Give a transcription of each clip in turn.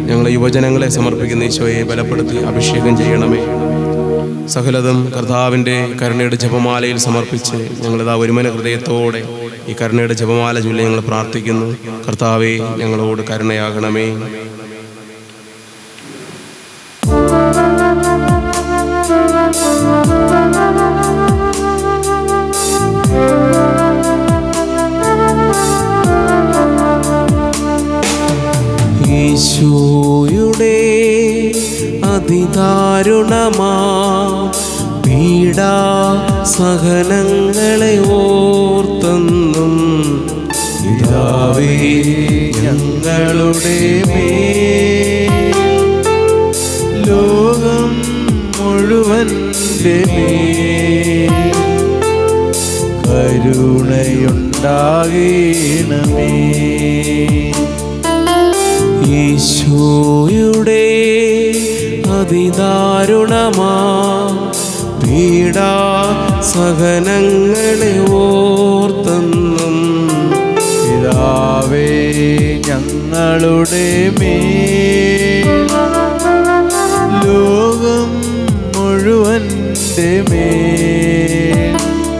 ഞങ്ങളെ യുവജനങ്ങളെ സമർപ്പിക്കുന്ന ഈശോയെ ബലപ്പെടുത്തി അഭിഷേകം ചെയ്യണമേ സകലതും കർത്താവിൻ്റെ കരുണയുടെ ജപമാലയിൽ സമർപ്പിച്ച് ഞങ്ങളിതാ ഒരുമന ഹൃദയത്തോടെ ഈ കരുണയുടെ ജപമാല ചൊല്ലി ഞങ്ങൾ പ്രാർത്ഥിക്കുന്നു കർത്താവെ ഞങ്ങളോട് കരുണയാകണമേ ഈശോയുടെ അതിദാരുണമാ പീഡാ സഹനങ്ങളെ ഓർത്തെന്നും പിതാവേ ഞങ്ങളുടെ മേൽ ലോകം മുഴുവൻ്റെ മേൽ കരുണയുണ്ടാകണമേ ഈശോയുടെ അതിദാരുണമാ പീഡാ സഹനങ്ങളെ ഓർത്തെന്നും പിതാവേ ഞങ്ങളുടെ മേൽ ലോകം മുഴുവൻ്റെ മേൽ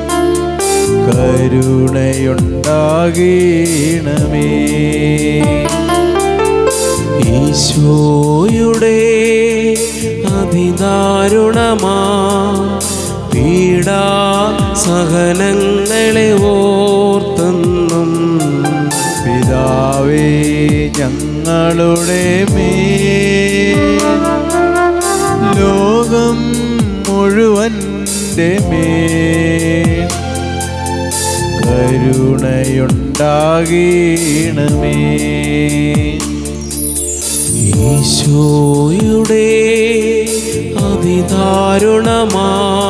കരുണയുണ്ടാകണമേ ഈശോയുടെ അതിദാരുണമാ പീഡാ സഹനങ്ങളെ ഓർത്തെന്നും പിതാവേ ഞങ്ങളുടെ മേൽ ലോകം മുഴുവൻ്റെ മേൽ കരുണയുണ്ടാകണമേ ഈശോയുടെ അതിദാരുണമാ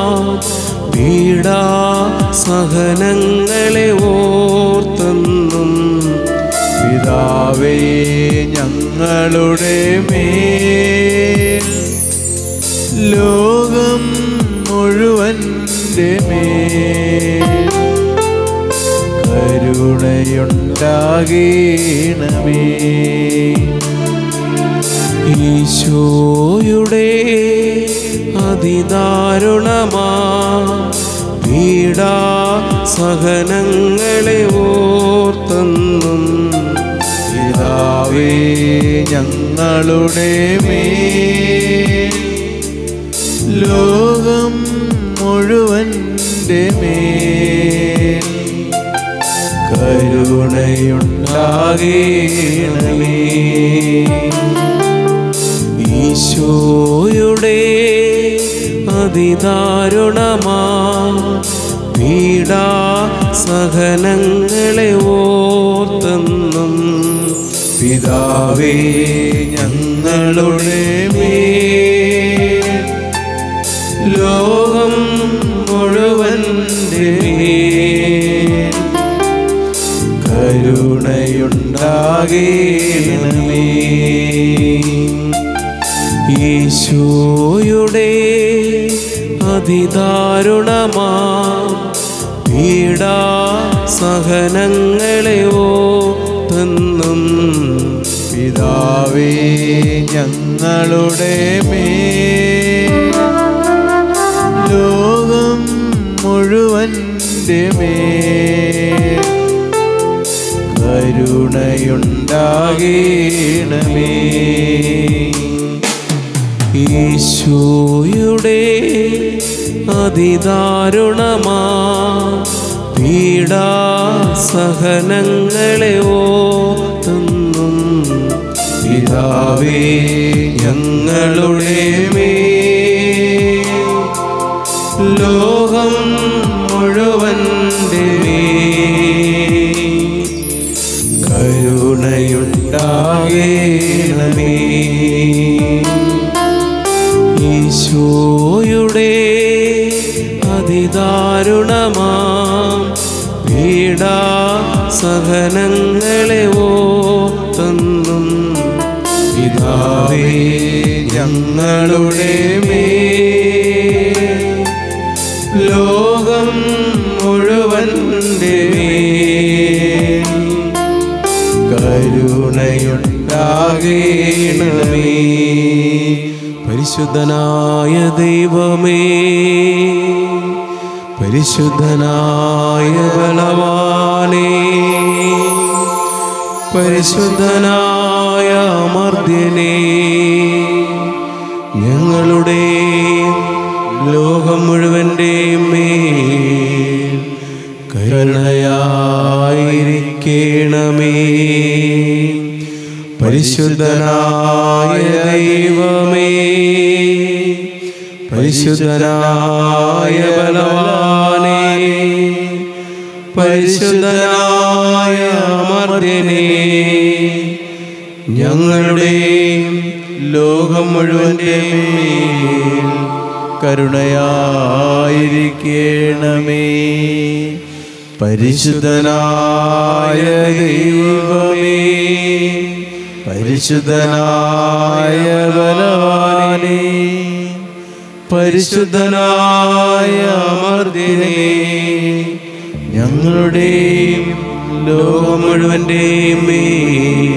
പീഡാ സഹനങ്ങളെ ഓർത്തെന്നും പിതാവേ ഞങ്ങളുടെ മേൽ ലോകം മുഴുവൻ്റെ മേൽ കരുണയുണ്ടാകണമേ ഈശോയുടെ അതിദാരുണമാ പീഡാ സഹനങ്ങളെ ഓർത്തെന്നും പിതാവേ ഞങ്ങളുടെ മേൽ ലോകം മുഴുവൻ്റെ മേൽ കരുണയുണ്ടാകണമേ ഈശോയുടെ അതിദാരുണമാ പീഡാ സഹനങ്ങളെ ഓർത്തെന്നും പിതാവേ ഞങ്ങളുടെ മേൽ ലോകം മുഴുവൻ്റെ മേൽ കരുണയുണ്ടാകണമേ ഈശോയുടെ അതിദാരുണമാ പീഡാ സഹനങ്ങളെ ഓർത്തെന്നും പിതാവേ ഞങ്ങളുടെ മേൽ ലോകം മുഴുവൻ്റെ മേൽ കരുണയുണ്ടാകണമേ ഈശോയുടെ അതിദാരുണമാ പീഡാ സഹനങ്ങളെ ഓർത്തെന്നും പിതാവേ ഞങ്ങളുടെ മേൽ ലോകം മുഴുവൻ്റെ മേൽ കരുണയുണ്ടാകണമേ ഈശോയുടെ അതിദാരുണമാ പീഡാ സഹനങ്ങളെ ഓർത്തെന്നും പിതാവേ ഞങ്ങളുടെ മേൽ ലോകം മുഴുവൻ്റെ മേൽ കരുണയുണ്ടാകേണമേ പരിശുദ്ധനായ ദൈവമേ പരിശുദ്ധനായ ബലവാനേ പരിശുദ്ധനായ അമർദ്യനേ ഞങ്ങളുടെ ലോകം മുഴുവൻ്റെയും മേൽ കരുണയായിരിക്കണമേ പരിശുദ്ധനായ ദൈവമേ പരിശുദ്ധനായ ബലവാനേ പരിശുദ്ധനായ അമർദ്യനേ ഞങ്ങളുടെ ലോകം മുഴുവൻ്റെ മേൽ കരുണയായിരിക്കണമേ പരിശുദ്ധനായ ദൈവമേ പരിശുദ്ധനായ ബലവാനേ പരിശുദ്ധനായ അമർദ്ദിനേ ഞങ്ങളുടെയും ലോകം മുഴുവൻ്റെയും മേൽ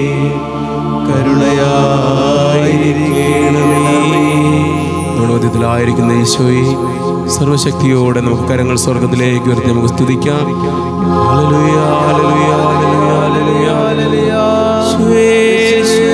കരുണയായിരിക്കണമേ ഗുണവധ്യത്തിലായിരിക്കുന്ന ഈശോയെ സർവശക്തിയോടെ നമുക്ക് കരങ്ങൾ സ്വർഗത്തിലേക്ക് ഉയർത്തി നമുക്ക് സ്തുതിക്കാം hallelujah, hallelujah, hallelujah, hallelujah, hallelujah. ഈശോയേ, ഈശോയേ,